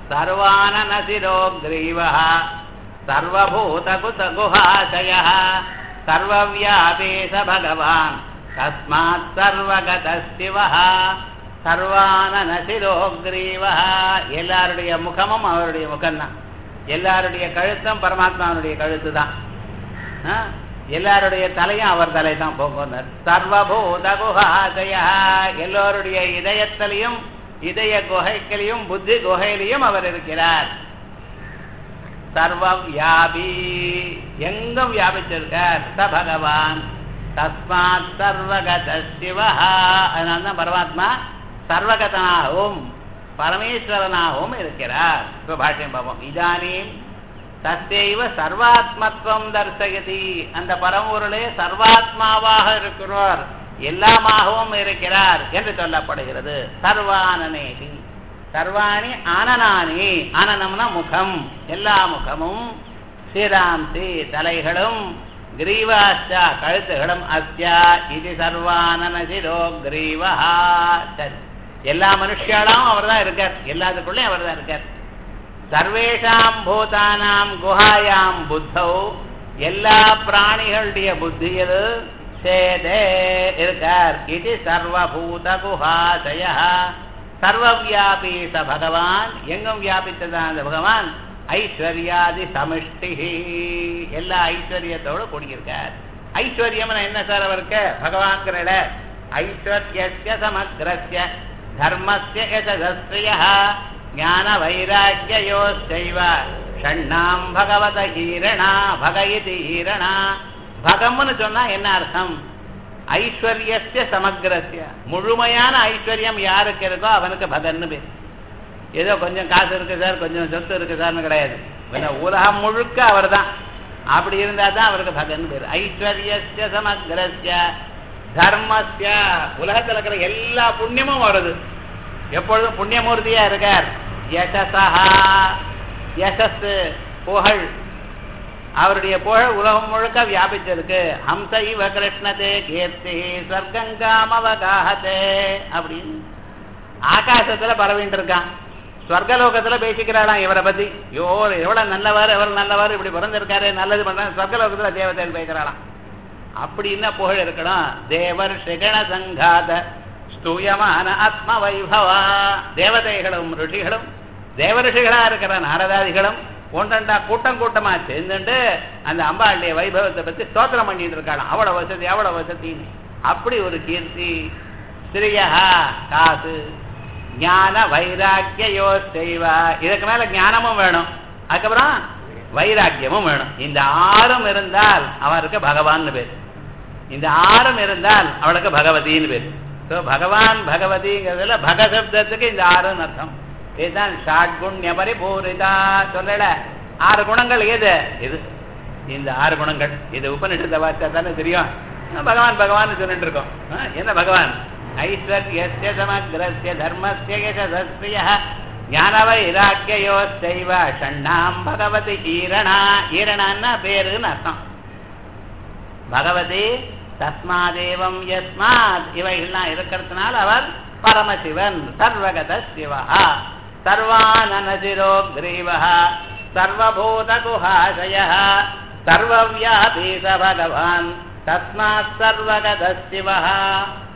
சர்வானனசிரோ கிரீவः सर्वभूतकुतगुहाशयः सर्वव्यापी स भगवान् तस्मात् सर्वगतशिवः சர்வானசிரோக்ரீவஹ எல்லாருடைய முகமும் அவருடைய முகம்தான் எல்லாருடைய கழுத்தும் பரமாத்மாவுடைய கழுத்து தான் எல்லாருடைய தலையும் அவர் தலை தான் போகுனர் சர்வபூத குஹாசய எல்லோருடைய இதயத்திலையும் இதய குகைகளையும் புத்தி குகையிலையும் அவர் இருக்கிறார் சர்வ வியாபி எங்கும் வியாபிச்சிருக்கார் ச பகவான் தஸ்மாத் சர்வகத சிவா அதனால தான் பரமாத்மா சர்வகதனாகவும் பரமேஸ்வரனாகவும் இருக்கிறார் இப்போ பாஷ்யம் பார்ப்போம் இதானீம் தத்தைவ சர்வாத்மத்துவம் தர்சயதி அந்த பரம்பொருளே சர்வாத்மாவாக இருக்கிறார் எல்லாமாகவும் இருக்கிறார் என்று சொல்லப்படுகிறது சர்வானனேதி சர்வாணி ஆனனானி ஆனனம்னா முகம் எல்லா முகமும் ஸ்ரீராம்சி தலைகளும் கிரீவாச்சா கழுத்துகளும் அஸ்யா இது சர்வானனசிரோ கிரீவா சரி எல்லா மனுஷியாலும் அவர் தான் இருக்கார் எல்லாத்துக்குள்ளேயும் அவர் தான் இருக்கார் சர்வேஷாம் பூதானாம் குஹாயாம் புத்தௌ எல்லா பிராணிகளுடைய புத்தியில் சேதே இருக்கார் இது சர்வபூத குஹாசய சர்வவியாபி ச பகவான் எங்கும் வியாபித்ததான் அந்த பகவான் ஐஸ்வர்யாதி சமிஷ்டி எல்லா ஐஸ்வர்யத்தோடு கூடியிருக்கார் ஐஸ்வர்யம் என்ன சார் அவருக்கு பகவான்கிற ஐஸ்வர்யஸ்ய சமக்ரஸ்ய தர்மஸ்ய யசஸ்ய ஞான வைராக்கியோச்சைவ ஷண்ணாம் பகவத ஈரணா பக இது ஈரணா பகம்னு சொன்னா என்ன அர்த்தம் ஐஸ்வர்யஸ்ய சமக்ரஸ்ய முழுமையான ஐஸ்வர்யம் யாருக்கு இருக்கோ அவனுக்கு பகன்னு பேர் ஏதோ கொஞ்சம் காசு இருக்கு சார் கொஞ்சம் சொத்து இருக்கு சார்னு கிடையாது உலகம் முழுக்க அவர் தான் அப்படி இருந்தா தான் அவருக்கு பகன்னு பேர் ஐஸ்வர்யஸ்ய சமக்ரஸ்ய தர்மஸ்ய உலகத்தில் இருக்கிற எல்லா புண்ணியமும் வருது எப்பொழுதும் புண்ணியமூர்த்தியா இருக்கார் யசசா யசஸ் புகழ் அவருடைய புகழ் உலகம் முழுக்க வியாபிச்சிருக்கு ஹம்ச இவ கிருஷ்ணதே கீர்த்தி ஸ்வர்கங்காமவகாகத்தே அப்படின்னு ஆகாசத்துல பரவிட்டு இருக்கான் ஸ்வர்கலோகத்துல பேசிக்கிறாளாம் இவரை பத்தி யோ எவ்வளவு நல்லவர் எவ்வளவு நல்லவர் இப்படி பிறந்திருக்காரு நல்லது பண்றாரு ஸ்வர்கலோகத்துல தேவதைகள் பேசுறாளாம் அப்படின்னு புகழ் இருக்கணும் தேவர் சிகண சங்காத ஸ்தூயமான ஆத்ம வைபவா தேவதைகளும் ரிஷிகளும் தேவரிஷிகளா இருக்கிற நாரதாதிகளும் ஒன்றண்டா கூட்டம் கூட்டமா சேர்ந்துட்டு அந்த அம்பாளுடைய வைபவத்தை பத்தி ஸ்தோத்திரம் பண்ணிட்டு இருக்காளாம் அவ்வளவு வசதி அவ்வளவு வசதின்னு அப்படி ஒரு கீர்த்தி ஸ்ரீயா காசு ஞான வைராக்கியோ செய்வா இதுக்கு மேல ஞானமும் வேணும் அதுக்கப்புறம் வைராக்கியமும் வேணும் இந்த ஆறும் இருந்தால் அவருக்கு பகவான் பேர் இந்த ஆறும் இருந்தால் அவளுக்கு பகவதின்னு பேர் ஸோ பகவான் பகவதிங்கிறதுல பகசப்தத்துக்கு இந்த ஆறுன்னு அர்த்தம் இதுதான் ஷாட்குண்ய பரிபூரிதா சொல்லல ஆறு குணங்கள் எது இது இந்த ஆறு குணங்கள் இது உபனிஷத்தை வார்த்தை தானே தெரியும் பகவான் பகவான் சொல்லிட்டு இருக்கோம் என்ன பகவான் ஐஸ்வர்யஸ்ய சமக்ரஸ்ய தர்மஸ்ய யசஸ்ய ஞான வைராக்கியோஸ்தைவ ஷண்ணாம் பகவதி ஈரணா ஈரணான்னா பேருன்னு அர்த்தம் பகவதி தஸ்மாதேவம் யஸ்மாத் இவைகள்லாம் இருக்கிறதுனால அவர் பரமசிவன் சர்வகத சிவா சர்வானனசிரோ கிரீவ சர்வபூத குஹாசய சர்வவியாபி ச பகவான் தஸ்மாத் சர்வகத சிவா